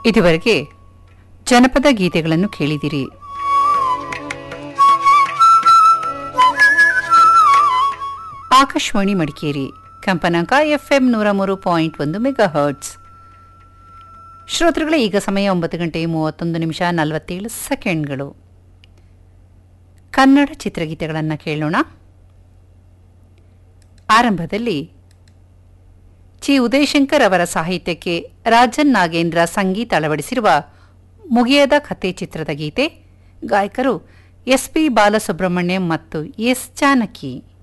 ಇದುವರೆಗೆ ಜನಪದ ಗೀತೆಗಳನ್ನು ಕೇಳಿದಿರಿ ಆಕಾಶವಾಣಿ ಮಡಿಕೇರಿ ಕಂಪನಾಂಕ ಎಫ್ಎಂ ನೂರ ಮೂರು ಪಾಯಿಂಟ್ ಒಂದು ಮೆಗಾ ಹರ್ಟ್ಸ್ ಶ್ರೋತೃಗಳೇ ಈಗ ಸಮಯ ಒಂಬತ್ತು ಗಂಟೆ ಮೂವತ್ತೊಂದು ನಿಮಿಷ ನಲವತ್ತೇಳು ಸೆಕೆಂಡ್ಗಳು ಕನ್ನಡ ಚಿತ್ರಗೀತೆಗಳನ್ನು ಕೇಳೋಣ ಆರಂಭದಲ್ಲಿ ಚಿ ಉದಯಶಂಕರ್ ಅವರ ಸಾಹಿತ್ಯಕ್ಕೆ ರಾಜನ್ ನಾಗೇಂದ್ರ ಸಂಗೀತ ಅಳವಡಿಸಿರುವ ಮುಗಿಯದ ಕಥೆ ಚಿತ್ರದ ಗೀತೆ ಗಾಯಕರು ಎಸ್ ಪಿ ಬಾಲಸುಬ್ರಹ್ಮಣ್ಯಂ ಮತ್ತು ಎಸ್ ಜಾನಕಿ